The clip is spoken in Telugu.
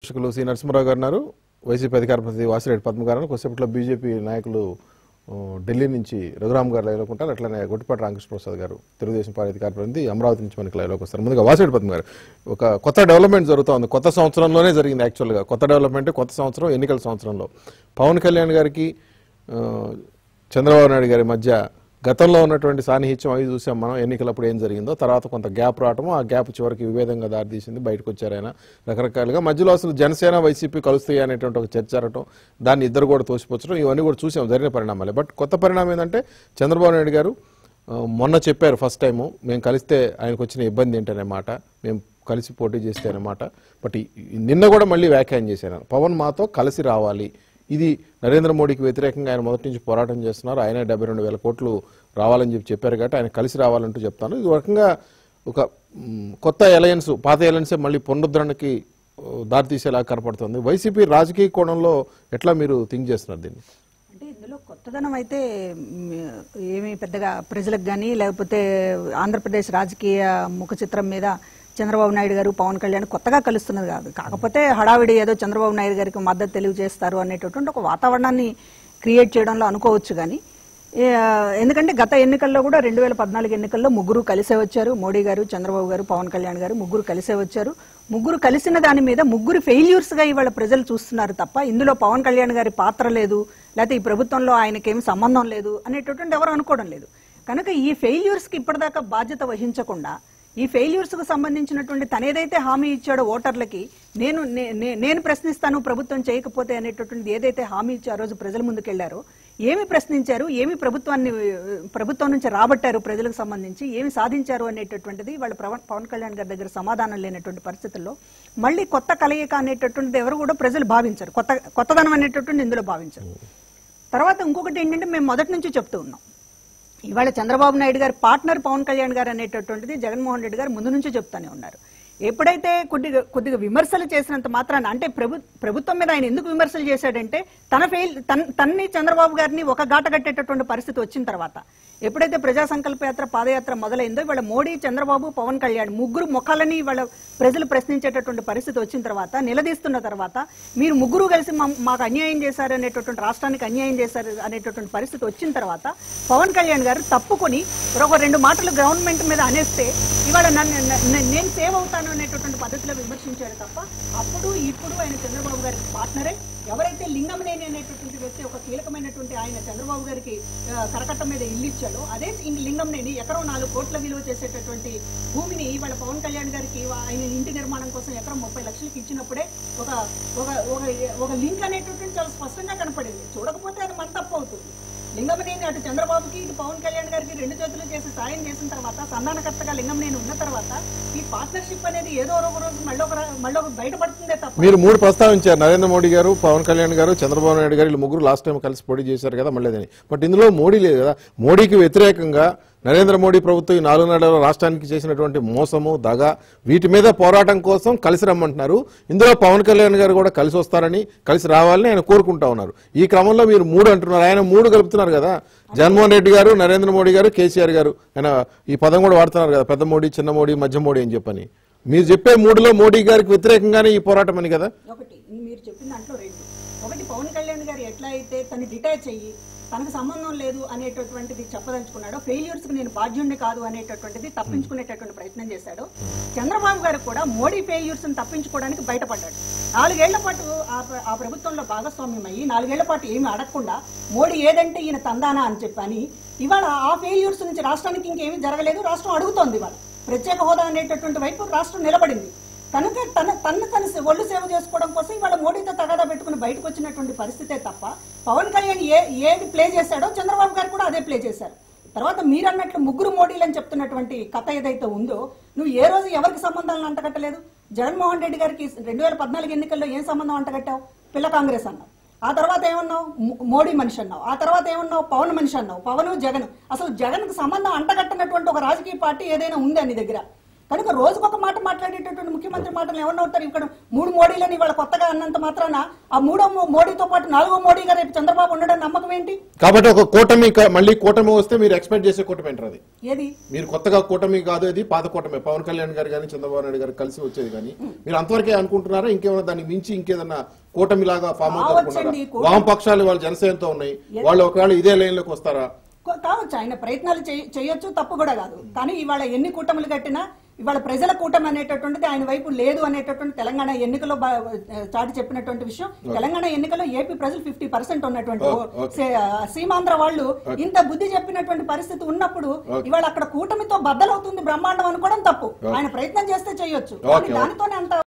విశ్లేషకులు సి నరసింహరావు గారు ఉన్నారు వైసీపీ అధికార ప్రతినిధి వాసిరెడ్డి పద్మ గారు ఉన్నారు. కొద్దిసేపట్లో బీజేపీ నాయకులు ఆ, ఢిల్లీ నుంచి రఘురామ్ గారు లైవ్లోకి ఉంటారు అట్లనే గొట్టిపాటి రామకృష్ణ ప్రసాద్ గారు తెలుగుదేశం పార్టీ అధికార ప్రతినిధి అమరావతి నుంచి మనకి లైవ్లోకి వస్తారు ముందుగా వాసిరెడ్డి పద్మ గారు ఒక కొత్త డెవలప్మెంట్ జరుగుతూ ఉంది కొత్త సంవత్సరంలోనే జరిగింది యాక్చువల్గా కొత్త డెవలప్మెంట్ కొత్త సంవత్సరం ఎన్నికల సంవత్సరంలో పవన్ కళ్యాణ్ గారికి ఆ, చంద్రబాబు నాయుడు గారి మధ్య గతంలో ఉన్నటువంటి సాన్నిహిత్యం అవి చూసాం మనం ఎన్నికలప్పుడు ఏం జరిగిందో తర్వాత కొంత గ్యాప్ రావటం ఆ గ్యాప్ చివరికి విభేదంగా దారితీసింది బయటకు వచ్చారు ఆయన రకరకాలుగా మధ్యలో అసలు జనసేన వైసీపీ కలుస్తాయి అనేటువంటి ఒక చర్చ జరగటం దాన్ని ఇద్దరు కూడా తోసిపుచ్చడం ఇవన్నీ కూడా చూసాం జరిగిన పరిణామాలే బట్ కొత్త పరిణామం ఏంటంటే చంద్రబాబు నాయుడు గారు ఆ, మొన్న చెప్పారు ఫస్ట్ టైము మేము కలిస్తే ఆయనకు వచ్చిన ఇబ్బంది ఏంటనే మాట మేము కలిసి పోటీ చేస్తే అన్నమాట బట్ ఈ- ఈ- నిన్న కూడా మళ్ళీ వ్యాఖ్యానం చేశాను పవన్ మాతో కలిసి రావాలి ఇది నరేంద్ర మోడీకి వ్యతిరేకంగా ఆయన మొదటి నుంచి పోరాటం చేస్తున్నారు ఆయన డెబ్బై రెండు వేల కోట్లు రావాలని చెప్పి చెప్పారు కాబట్టి ఆయన కలిసి రావాలంటూ చెప్తాను ఇది ఒక రకంగా ఒక మ్, కొత్త అలయన్స్ పాత అలయన్సే మళ్ళీ పునరుద్ధరణకి ఆ, దారితీసేలా కనపడుతుంది వైసీపీ రాజకీయ కోణంలో ఎట్లా మీరు థింక్ చేస్తున్నారు దీన్ని అంటే ఇందులో కొత్తదనం అయితే మ్, ఏమీ పెద్దగా ప్రజలకు కానీ లేకపోతే ఆంధ్రప్రదేశ్ రాజకీయ ముఖ చిత్రం మీద చంద్రబాబు నాయుడు గారు పవన్ కళ్యాణ్ కొత్తగా కలుస్తున్నది కాదు కాకపోతే హడావిడి ఏదో చంద్రబాబు నాయుడు గారికి మద్దతు తెలియజేస్తారు అనేటటువంటి ఒక వాతావరణాన్ని క్రియేట్ చేయడంలో అనుకోవచ్చు కానీ ఏ, ఎందుకంటే గత ఎన్నికల్లో కూడా రెండు వేల పద్నాలుగు ఎన్నికల్లో ముగ్గురు కలిసే వచ్చారు మోడీ గారు చంద్రబాబు గారు పవన్ కళ్యాణ్ గారు ముగ్గురు కలిసే వచ్చారు ముగ్గురు కలిసిన దాని మీద ముగ్గురు ఫెయిల్యూర్స్ గా ఇవాళ ప్రజలు చూస్తున్నారు తప్ప ఇందులో పవన్ కళ్యాణ్ గారి పాత్ర లేదు లేకపోతే ఈ ప్రభుత్వంలో ఆయనకేం సంబంధం లేదు అనేటటువంటి ఎవరు అనుకోవడం లేదు కనుక ఈ ఫెయిల్యూర్స్ కి ఇప్పటిదాకా బాధ్యత వహించకుండా ఈ ఫెయిల్యూర్స్ కు సంబంధించినటువంటి తనేదైతే హామీ ఇచ్చాడో ఓటర్లకి నేను నే- నే- నేను ప్రశ్నిస్తాను ప్రభుత్వం చేయకపోతే అనేటటువంటి ఏదైతే హామీ ఇచ్చి ఆ రోజు ప్రజల ముందుకెళ్లారో ఏమి ప్రశ్నించారు ఏమి ప్రభుత్వాన్ని ప్రభుత్వం నుంచి రాబట్టారు ప్రజలకు సంబంధించి ఏమి సాధించారు అనేటటువంటిది వాళ్ళ ప్రవ- పవన్ కళ్యాణ్ గారి దగ్గర సమాధానం లేనటువంటి పరిస్థితుల్లో మళ్ళీ కొత్త కలయిక అనేటటువంటిది ఎవరు కూడా ప్రజలు భావించారు కొత్త కొత్తదనం అనేటటువంటి ఇందులో భావించారు తర్వాత ఇంకొకటి ఏంటంటే మేము మొదటి నుంచి చెప్తూ ఉన్నాం ఇవాళ చంద్రబాబు నాయుడు గారి పార్ట్నర్ పవన్ కళ్యాణ్ గారు అనేటటువంటిది జగన్మోహన్ రెడ్డి గారు ముందు నుంచి చెప్తానే ఉన్నారు ఎప్పుడైతే కొద్దిగా కొద్దిగా విమర్శలు చేసినంత మాత్రాన అంటే ప్రభు ప్రభుత్వం మీద ఆయన ఎందుకు విమర్శలు చేశాడంటే తన ఫెయిల్ తన్ తన్ని చంద్రబాబు గారిని ఒక గాట కట్టేటటువంటి పరిస్థితి వచ్చిన తర్వాత ఎప్పుడైతే ప్రజా సంకల్ప యాత్ర పాదయాత్ర మొదలైందో ఇవాళ మోడీ చంద్రబాబు పవన్ కళ్యాణ్ ముగ్గురు ముఖాలని వాళ్ళ ప్రజలు ప్రశ్నించేటటువంటి పరిస్థితి వచ్చిన తర్వాత నిలదీస్తున్న తర్వాత మీరు ముగ్గురు కలిసి మా- మాకు అన్యాయం చేశారు అనేటటువంటి రాష్ట్రానికి అన్యాయం చేశారు అనేటటువంటి పరిస్థితి వచ్చిన తర్వాత పవన్ కళ్యాణ్ గారు తప్పుకొని ఒక రెండు మాటలు గవర్నమెంట్ మీద అనేస్తే ఇవాళ నన్ను న- నేను సేవ్ అవుతాను అనేటటువంటి పద్ధతిలో విమర్శించారు తప్ప అప్పుడు ఇప్పుడు ఆయన చంద్రబాబు గారికి పార్ట్నరే ఎవరైతే లింగంనేని అనేటటువంటి వ్యక్తి ఒక కీలకమైనటువంటి ఆయన చంద్రబాబు గారికి ఆ, కరకట్ట మీద ఇల్లు ఇచ్చాడో అదే ఇంక లింగంనేని ఎకరం నాలుగు కోట్ల విలువ చేసేటటువంటి భూమిని ఇవాళ పవన్ కళ్యాణ్ గారికి ఆయన ఇంటి నిర్మాణం కోసం ఎకరం ముప్పై లక్షలకి ఇచ్చినప్పుడే ఒక ఒక ఒక ఒక లింక్ అనేటటువంటి చాలా స్పష్టంగా కనపడింది చూడకపోతే అది మన తప్పు అవుతుంది లింగమనేని అటు చంద్రబాబుకి ఇటు పవన్ కళ్యాణ్ గారికి రెండు చేతులు చేసి సాయం చేసిన తర్వాత సంధానకర్తగా లింగమనేని ఉన్న తర్వాత ఈ పార్ట్నర్షిప్ అనేది ఏదో ఒక రోజు మళ్ళీ ఒక రా- మళ్ళీ ఒక బయటపడుతుందే తప్ప మీరు మూడు ప్రస్తావించారు నరేంద్ర మోడీ గారు పవన్ కళ్యాణ్ గారు చంద్రబాబు నాయుడు గారు వీళ్ళు ముగ్గురు లాస్ట్ టైం కలిసి పోటీ చేశారు కదా మళ్ళీ అదని బట్ ఇందులో మోడీ లేదు కదా మోడీకి వ్యతిరేకంగా నరేంద్ర మోడీ ప్రభుత్వం ఈ నాలుగున్నర రాష్ట్రానికి చేసినటువంటి మోసము దగ వీటి మీద పోరాటం కోసం కలిసి రమ్మంటున్నారు ఇందులో పవన్ కళ్యాణ్ గారు కూడా కలిసి వస్తారని కలిసి రావాలని ఆయన కోరుకుంటా ఉన్నారు ఈ క్రమంలో మీరు మూడు అంటున్నారు ఆయన మూడు కలుపుతున్నారు కదా జగన్మోహన్ రెడ్డి గారు నరేంద్ర మోడీ గారు కేసీఆర్ గారు ఆయన ఈ పదం కూడా వాడుతున్నారు కదా పెద్ద మోడీ చిన్న మోడీ మధ్య మోడీ అని చెప్పని మీరు చెప్పే మూడులో మోడీ గారికి వ్యతిరేకంగానే ఈ పోరాటం అని కదా ఒకటి మీరు చెప్పిన దాంట్లో రెండు ఒకటి పవన్ కళ్యాణ్ గారు ఎట్లా అయితే తను డిటాచ్ అయ్యి తనకు సంబంధం లేదు అనేటటువంటిది చెప్పదలుచుకున్నాడో ఫెయిల్యూర్స్ కి నేను బాధ్యుడిని కాదు అనేటటువంటిది తప్పించుకునేటటువంటి ప్రయత్నం చేశాడు చంద్రబాబు గారు కూడా మోడీ ఫెయిల్యూర్స్ ని తప్పించుకోవడానికి బయటపడ్డాడు నాలుగేళ్ల పాటు ఆ ప్ర- ఆ ప్రభుత్వంలో భాగస్వామ్యం అయ్యి నాలుగేళ్ల పాటు ఏమీ అడగకుండా మోడీ ఏదంటే ఈయన తందానా అని చెప్పని ఇవాళ ఆ ఫెయిల్యూర్స్ నుంచి రాష్ట్రానికి ఇంకేమీ జరగలేదు రాష్ట్రం అడుగుతోంది ఇవాళ ప్రత్యేక హోదా అనేటటువంటి వైపు రాష్ట్రం నిలబడింది కనుక తన తను తను సే- ఒళ్ళు సేవ చేసుకోవడం కోసం ఇవాళ మోడీతో తగాదా పెట్టుకుని బయటకు వచ్చినటువంటి పరిస్థితే తప్ప పవన్ కళ్యాణ్ ఏ ఏది ప్లే చేశాడో చంద్రబాబు గారు కూడా అదే ప్లే చేశారు తర్వాత మీరు అన్నట్లు ముగ్గురు మోడీలు అని చెప్తున్నటువంటి కథ ఏదైతే ఉందో నువ్వు ఏ రోజు ఎవరికి సంబంధాలను అంటగట్టలేదు జగన్మోహన్ రెడ్డి గారికి రెండు వేల పద్నాలుగు ఎన్నికల్లో ఏం సంబంధం అంటగట్టావు పిల్ల కాంగ్రెస్ అన్నావు ఆ తర్వాత ఏమన్నావు మో- మోడీ మనిషి అన్నావు ఆ తర్వాత ఏమన్నావు పవన్ మనిషి అన్నావు పవన్ జగన్ అసలు జగన్ కు సంబంధం అంటగట్టనటువంటి ఒక రాజకీయ పార్టీ ఏదైనా ఉందా నీ దగ్గర కనుక రోజుకొక మాట మాట్లాడేటటువంటి ముఖ్యమంత్రి మాటలు ఎవరు అవుతారు ఇక్కడ మూడు మోడీలని ఇవాళ కొత్తగా అన్నంత మాత్రాన ఆ మూడో మో- మోడీతో పాటు నాలుగో మోడీగా రేపు చంద్రబాబు ఉండడం నమ్మకం ఏంటి కాబట్టి ఒక కూటమి క- మళ్ళీ కూటమి వస్తే మీరు ఎక్స్పెక్ట్ చేసే కూటమి ఏంటారు అది ఏది మీరు కొత్తగా కూటమి కాదు అది పాత కూటమి పవన్ కళ్యాణ్ గారు కానీ చంద్రబాబు నాయుడు గారు కలిసి వచ్చేది కానీ మీరు అంతవరకే అనుకుంటున్నారా ఇంకేమైనా దాన్ని మించి ఇంకేదన్నా కూటమి లాగా ఫామ్ అవుతారు కావచ్చండి, కూటమి- వామపక్షాలు వాళ్ళు జనసేనతో ఉన్నాయి వాళ్ళు ఒకవేళ ఇదే లైన్ లోకి వస్తారా కొ- కావచ్చు ఆయన ప్రయత్నాలు చేయ- చేయొచ్చు తప్పు కూడా కాదు కానీ ఇవాళ ఎన్ని కూటములు కట్టినా ఇవాళ ప్రజల కూటమి అనేటటువంటిది ఆయన వైపు లేదు అనేటటువంటి తెలంగాణ ఎన్నికలో బా- చాటి చెప్పినటువంటి విషయం తెలంగాణ ఎన్నికలో ఏపీ ప్రజలు ఫిఫ్టీ పర్సెంట్ ఉన్నటువంటి ఓ- సే- సీమాంధ్ర వాళ్ళు ఇంత బుద్ధి చెప్పినటువంటి పరిస్థితి ఉన్నప్పుడు ఇవాళ అక్కడ కూటమితో బద్దలవుతుంది బ్రహ్మాండం అనుకోవడం తప్పు ఆయన ప్రయత్నం చేస్తే చేయొచ్చు కానీ దానితోనే అంత